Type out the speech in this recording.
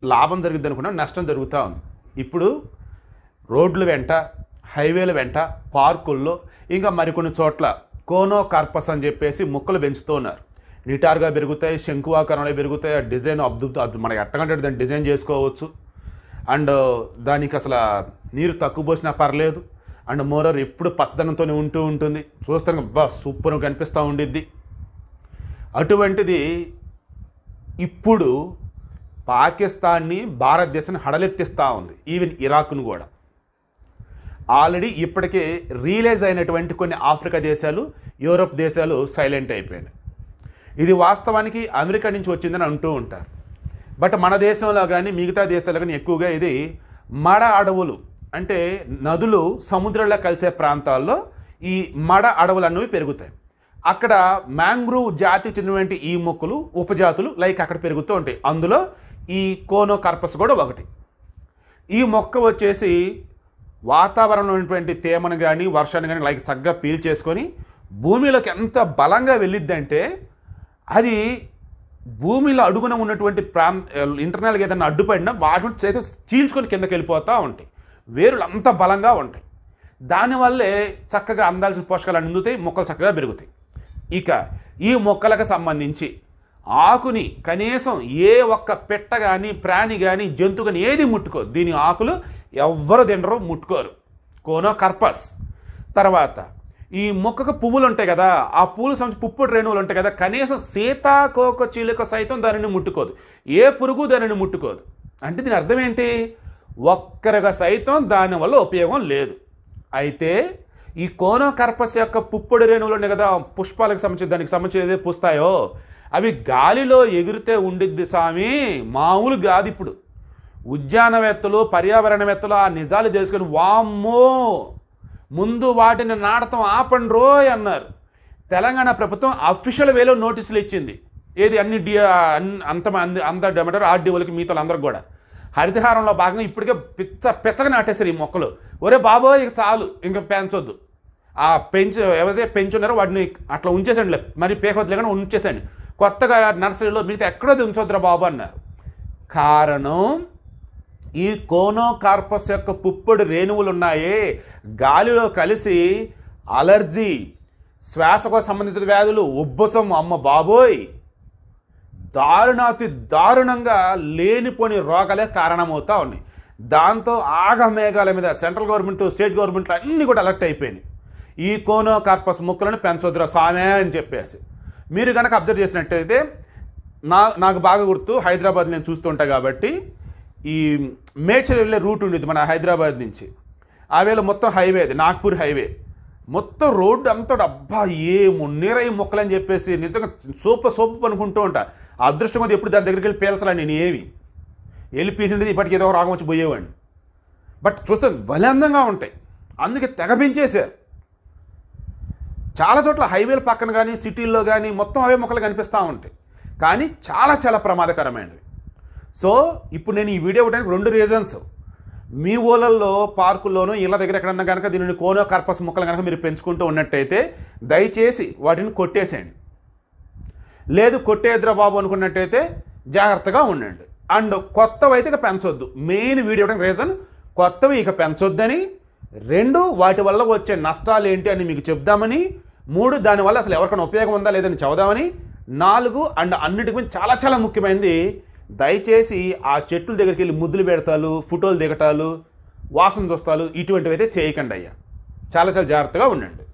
లాభం జరిగిద్ది అనుకున్నా నష్టం జరుగుతూ ఉంది ఇప్పుడు రోడ్ల వెంట హైవేల వెంట పార్కుల్లో ఇంకా మరికొన్ని చోట్ల కోనో కార్పస్ అని చెప్పేసి మొక్కలు పెంచుతూ ఉన్నారు నిటారుగా పెరుగుతాయి శంకువాకరణలో పెరుగుతాయి ఆ డిజైన్ అద్భుతం అద్భుతం మనకి ఎట్టకంటే దాన్ని డిజైన్ చేసుకోవచ్చు అండ్ దానికి అసలు నీరు తక్కువ పోసినా పర్లేదు అండ్ మోరర్ ఎప్పుడు పచ్చదనంతోనే ఉంటూ ఉంటుంది చూస్తాను బా సూపర్ కనిపిస్తూ ఉండిద్ది అటువంటిది ఇప్పుడు పాకిస్తాన్ని భారతదేశాన్ని హడలెత్తిస్తూ ఉంది ఈవెన్ ఇరాక్ను కూడా ఆల్రెడీ ఇప్పటికే రియలైజ్ అయినటువంటి కొన్ని ఆఫ్రికా దేశాలు యూరోప్ దేశాలు సైలెంట్ అయిపోయినాయి ఇది వాస్తవానికి అమెరికా నుంచి వచ్చిందని అంటూ ఉంటారు బట్ మన దేశంలో కానీ మిగతా దేశాల్లో కానీ ఎక్కువగా ఇది మడ అడవులు అంటే నదులు సముద్రంలో కలిసే ప్రాంతాల్లో ఈ మడ అడవులు అనేవి పెరుగుతాయి అక్కడ మ్యాంగ్రూవ్ జాతికి చెందినటువంటి ఈ మొక్కలు ఉపజాతులు లైక్ అక్కడ పెరుగుతూ ఉంటాయి అందులో ఈ కోనో కార్పస్ కూడా ఒకటి ఈ మొక్క వచ్చేసి వాతావరణంలో ఉన్నటువంటి తేమను కానీ వర్షాన్ని కానీ లైక్ చక్కగా పీల్ చేసుకొని భూమిలోకి ఎంత బలంగా వెళ్ళిద్దంటే అది భూమిలో అడుగున ఉన్నటువంటి ప్రాంత ఇంటర్నల్గా ఏదైనా అడ్డుపడినా వాటిని చేతి చీల్చుకొని కిందకి వెళ్ళిపోతూ ఉంటాయి వేరులు అంత బలంగా ఉంటాయి దానివల్లే చక్కగా అందాల్సిన పోషకాలు అందుతాయి మొక్కలు చక్కగా పెరుగుతాయి ఇక ఈ మొక్కలకు సంబంధించి ఆకుని కనీసం ఏ ఒక్క పెట్ట కానీ ప్రాణి కానీ జంతు కానీ ఏది ముట్టుకోదు దీని ఆకులు ఎవ్వరు తినరు ముట్టుకోరు కోనో కర్పస్ తర్వాత ఈ మొక్కకు పువ్వులు ఉంటాయి కదా ఆ పువ్వులు సంబంధించి పుప్పుడు రేణువులు ఉంటాయి కదా కనీసం సీతాకోక చిలుక సైతం దానిని ముట్టుకోదు ఏ పురుగు దానిని ముట్టుకోదు అంటే దీని అర్థం ఏంటి ఒక్కరిగా సైతం దానివల్ల ఉపయోగం లేదు అయితే ఈ కోనో కర్పస్ యొక్క పుప్పొడి రేణువులు ఉన్నాయి కదా పుష్పాలకు సంబంధించి దానికి సంబంధించి ఏదైతే పూస్తాయో అవి గాలిలో ఎగిరితే ఉండిద్ది స్వామి మామూలు కాదు ఇప్పుడు ఉద్యానవేత్తలు పర్యావరణవేత్తలు ఆ నిజాలు తెలుసుకొని వామ్మో ముందు వాటిని నాటతం ఆపండి రోయ్ అన్నారు తెలంగాణ ప్రభుత్వం అఫీషియల్ వేలో నోటీసులు ఇచ్చింది ఏది అన్ని డి అన్- అంత మంది అంత ఏమంటారు ఆర్డీఓలకి మీతో అందరికి కూడా హరితహారంలో భాగంగా ఇప్పటికే పిచ్చ పిచ్చగా నాటేశారు ఈ మొక్కలు ఒరే బాబోయ్ ఇక చాలు ఇంకా పెంచొద్దు ఆ పెంచు ఎవరైతే పెంచున్నారో వాటిని అట్లా ఉంచేసండి మరి పేకొద్దులేకుండా ఉంచేసండి కొత్తగా నర్సరీలో మిగతా ఎక్కడో ఉంచొద్దురా బాబు అన్నారు కారణం ఈ కోనో కార్పస్ యొక్క పుప్పొడి రేణువులు ఉన్నాయే గాలిలో కలిసి అలర్జీ శ్వాసకోశ సంబంధిత వ్యాధులు ఉబ్బసం అమ్మ బాబోయ్ దారుణాతి దారుణంగా లేనిపోని రోగాలే కారణమవుతా ఉన్నాయి దాంతో ఆగమేఘాల మీద సెంట్రల్ గవర్నమెంట్ స్టేట్ గవర్నమెంట్ అన్నీ కూడా అలర్ట్ అయిపోయినాయి ఈ కోనో కార్పస్ ముక్కలను పెంచొద్దురా సామే అని చెప్పేసి మీరు కనుక అబ్జర్వ్ చేసినట్టయితే నా నాకు బాగా గుర్తు హైదరాబాద్ నేను చూస్తుంటా కాబట్టి ఈ మేడ్చల్ వెళ్ళే రూట్ ఉండేది మన హైదరాబాద్ నుంచి ఆ వేళ మొత్తం హైవే అది నాగ్పూర్ హైవే మొత్తం రోడ్డు అంతా అబ్బా ఏ మున్నీర ఈ మొక్కలని చెప్పేసి నిజంగా సూపర్ సూపర్ అనుకుంటూ ఉంటా ఆ అదృష్టం కొద్ది ఎప్పుడు దాని దగ్గరికి వెళ్ళి పేల్చలా నేను ఏమి వెళ్ళి పీల్చిండేది ఇప్పటికి ఏదో ఒక రాగం వచ్చి పోయేవాడిని బట్ చూస్తే భలే అందంగా ఉంటాయి అందుకే తెగ పెంచేశారు చాలా చోట్ల హైవేల పక్కన కానీ సిటీల్లో కానీ మొత్తం అవే మొక్కలు కనిపిస్తూ ఉంటాయి కానీ చాలా చాలా ప్రమాదకరమైనవి సో ఇప్పుడు నేను ఈ వీడియో ఇవ్వడానికి రెండు రీజన్స్ మీ ఊళ్ళల్లో పార్కుల్లోనూ ఇళ్ళ దగ్గర ఎక్కడన్నా కనుక దీనిని కోనో కర్పస్ మొక్కలు కనుక మీరు పెంచుకుంటూ ఉన్నట్టయితే దయచేసి వాటిని కొట్టేసేయండి లేదు కొట్టేద్రా బాబు అనుకున్నట్టయితే జాగ్రత్తగా ఉండండి అండ్ కొత్తవి అయితే ఇక పెంచొద్దు మెయిన్ వీడియో ఇవ్వడానికి రీజన్ కొత్తవి ఇక పెంచొద్దని రెండు వాటి వల్ల వచ్చే నష్టాలు ఏంటి అని మీకు చెప్దామని మూడు దానివల్ల అసలు ఎవరికైనా ఉపయోగం ఉందా లేదని చెబుదామని నాలుగు అండ్ అన్నిటికి మించి చాలా చాలా ముఖ్యమైనది దయచేసి ఆ చెట్ల దగ్గరికి వెళ్ళి ముద్దులు పెడతాలు ఫోటోలు దిగటాలు వాసన చూస్తాలు ఇటువంటివి అయితే చేయకండి అయ్యా చాలా చాలా జాగ్రత్తగా ఉండండి